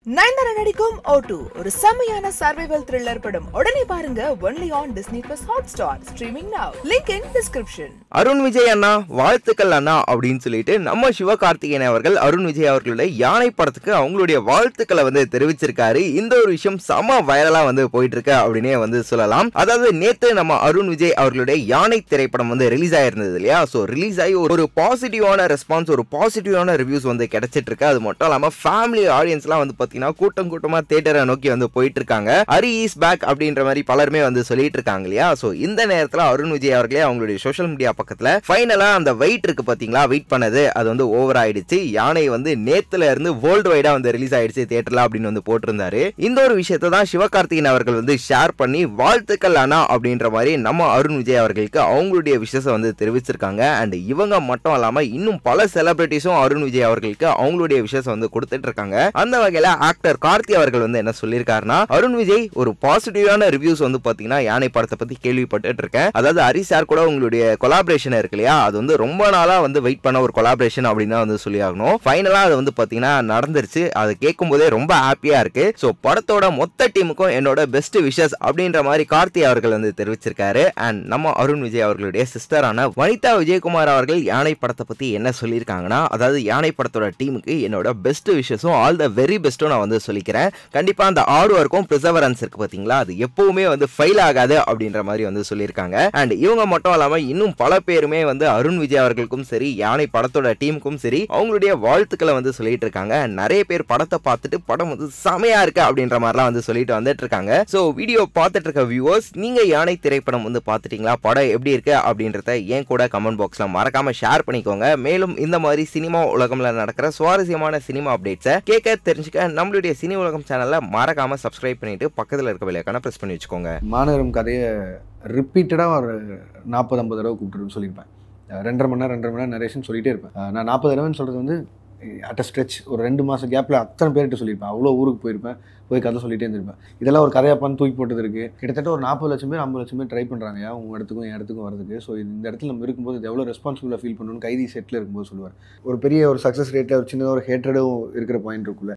நயன்தாரா நடிக்கும் ஓட்டு ஒரு செம்மையான சர்வைவல் த்ரில்லர் படம் உடனே பாருங்க only on Disney plus Hotstar streaming now link in description Arun Vijay அண்ணா வாழ்த்துக்கள் அண்ணா அப்படின்னு சொல்லிட்டு நம்ம சிவகார்த்திகேயன் அவர்கள் அருண் விஜய் அவர்களுடைய யானை படத்துக்கு அவங்களுடைய வாழ்த்துக்களை வந்து தெரிவிச்சிருக்காரு இந்த ஒரு விஷயம் செம வைரலா வந்து போயிட்டு இருக்கு அப்படின்னே வந்து சொல்லலாம் அதாவது நேத்து நம்ம அருண் விஜய் அவர்களுடைய யானை திரைப்படம் வந்து ரிலீஸ் ஆயிருந்தது இல்லையா ஸோ ரிலீஸ் ஆகி ஒரு பாசிட்டிவான ரெஸ்பான்ஸ் ஒரு பாசிட்டிவான ரிவ்யூஸ் வந்து கிடைச்சிட்டு இருக்கு அது மட்டும் இல்லாம ஃபேமிலி ஆடியன்ஸ்லாம் வந்து பாத்தீங்கன்னா கூட்டம் கூட்டமா தேட்டரை நோக்கி வந்து போயிட்டு இருக்காங்க ஹரி இஸ் பேக் அப்படின்ற மாதிரி பலருமே வந்து சொல்லிட்டு இருக்காங்க இல்லையா ஸோ இந்த நேரத்தில் அருண் விஜய் அவர்களே அவங்களுடைய சோஷியல் மீடியா பக்கத்தில் ஃபைனலா அந்த வெயிட் இருக்கு பாத்தீங்களா வெயிட் பண்ணது அது வந்து ஓவர் ஆயிடுச்சு யானை வந்து நேத்துல இருந்து வேர்ல்டு வைடா வந்து ரிலீஸ் ஆயிடுச்சு தியேட்டர்ல அப்படின்னு வந்து போட்டிருந்தாரு இந்த ஒரு விஷயத்தை தான் சிவகார்த்திகேயன் அவர்கள் வந்து ஷேர் பண்ணி வாழ்த்துக்கள் அண்ணா அப்படின்ற மாதிரி நம்ம அருண் விஜய் அவர்களுக்கு அவங்களுடைய விஷயத்தை வந்து தெரிவிச்சிருக்காங்க அண்ட் இவங்க மட்டும் இல்லாம இன்னும் பல செலிபிரிட்டிஸும் அருண் விஜய் அவர்களுக்கு அவங்களுடைய விஷயத்தை வந்து கொடுத்துட்டு இருக்காங்க அந்த வகையில ஆக்டர் கார்த்தி அவர்கள் வந்து என்ன சொல்லியிருக்காருன்னா அருண் விஜய் ஒரு பாசிட்டிவான ரிவ்யூஸ் வந்து பாத்தீங்கன்னா யானை படத்தை பத்தி கேள்விப்பட்டு இருக்கேன் அதாவது ஹரி சார் கூட உங்களுடைய கொலாபரேஷன் இருக்கு இல்லையா அது வந்து ரொம்ப நாளா வந்து வெயிட் பண்ண ஒரு கொலாபரேஷன் அப்படின்னு தான் வந்து சொல்லி ஆகணும் ஃபைனலா அது வந்து பாத்தீங்கன்னா நடந்துருச்சு அதை கேட்கும் போதே ரொம்ப ஹாப்பியா இருக்கு ஸோ படத்தோட மொத்த டீமுக்கும் என்னோட பெஸ்ட் விஷஸ் அப்படின்ற மாதிரி கார்த்தி அவர்கள் வந்து தெரிவிச்சிருக்காரு அண்ட் நம்ம அருண் விஜய் அவர்களுடைய சிஸ்டரான வனிதா விஜயகுமார் அவர்கள் யானை படத்தை பத்தி என்ன சொல்லியிருக்காங்கன்னா அதாவது யானை படத்தோட டீமுக்கு என்னோட பெஸ்ட் விஷஸும் ஆல் த வெரி பெஸ்ட்டும் நான் வந்து சொல்லிக்கிறேன் கண்டிப்பா அந்த ஆறு ஒர்க்கும் ப்ரிசர்வரன்ஸ் இருக்கு பாத்தீங்களா அது எப்பவுமே வந்து ஃபெயில் ஆகாது அப்படின்ற மாதிரி வந்து சொல்லியிருக்காங்க அண்ட் இவங்க மட்டும் இல்லாம இன்னும் பல பேருமே வந்து அருண் விஜய் அவர்களுக்கும் சரி யானை படத்தோட டீமுக்கும் சரி அவங்களுடைய வாழ்த்துக்களை வந்து சொல்லிட்டு இருக்காங்க And நிறைய பேர் படத்தை பார்த்துட்டு படம் வந்து செமையா இருக்கு அப்படின்ற மாதிரிலாம் வந்து சொல்லிட்டு வந்துட்டு இருக்காங்க ஸோ வீடியோ பார்த்துட்டு இருக்க வியூவர்ஸ் நீங்க யானை திரைப்படம் வந்து பார்த்துட்டீங்களா படம் எப்படி இருக்கு அப்படின்றத ஏன் கூட கமெண்ட் பாக்ஸ்ல மறக்காம ஷேர் பண்ணிக்கோங்க மேலும் இந்த மாதிரி சினிமா உலகம்ல நடக்கிற சுவாரஸ்யமான சினிமா அப்டேட்ஸை கேட்க தெரிஞ்சுக்க நம்மளுடைய சினி உலகம் சேனல்ல மறக்காம சப்ஸ்கிரைப் பண்ணிட்டு பக்கத்துல இருக்க விலைக்கான பிரஸ் பண்ணி வச்சுக்கோங்க மாநகரம் கதையை ரிப்பீட்டடாக ஒரு நாற்பது ஐம்பது தடவை கூப்பிட்டுருன்னு சொல்லியிருப்பேன் அஹ் ரெண்டரை மணி நேரம் ரெண்டரை மணி நேரம் நரேஷன் சொல்லிட்டே இருப்பேன் அஹ் நான் நாற்பது தடவைன்னு சொல்கிறது வந்து அட் அ ஸ்ட்ரெச் ஒரு ரெண்டு மாதம் கேப்பில் அத்தனை பேர்கிட்ட சொல்லியிருப்பேன் அவ்வளோ ஊருக்கு போயிருப்பேன் போய் கதை சொல்லிட்டே இருந்திருப்பேன் இதெல்லாம் ஒரு கதையாக பண்ணி தூக்கி போட்டது இருக்குது கிட்டத்தட்ட ஒரு நாற்பது லட்சம் பேர் ஐம்பது லட்சம் பேர் ட்ரை பண்ணுறாங்க உங்கள் இடத்துக்கும் என் இடத்துக்கும் வரதுக்கு ஸோ இந்த இடத்துல நம்ம இருக்கும்போது இது எவ்வளோ ரெஸ்பான்சிபிளாக ஃபீல் பண்ணணும்னு கைதி செட்டில் இருக்கும்போது சொல்லுவார் ஒரு பெரிய ஒரு சக்ஸஸ் ரேட்டில் ஒரு சின்னதாக ஒரு ஹேட்ரடும் இருக்கிற பாயிண்ட் இருக்குல்ல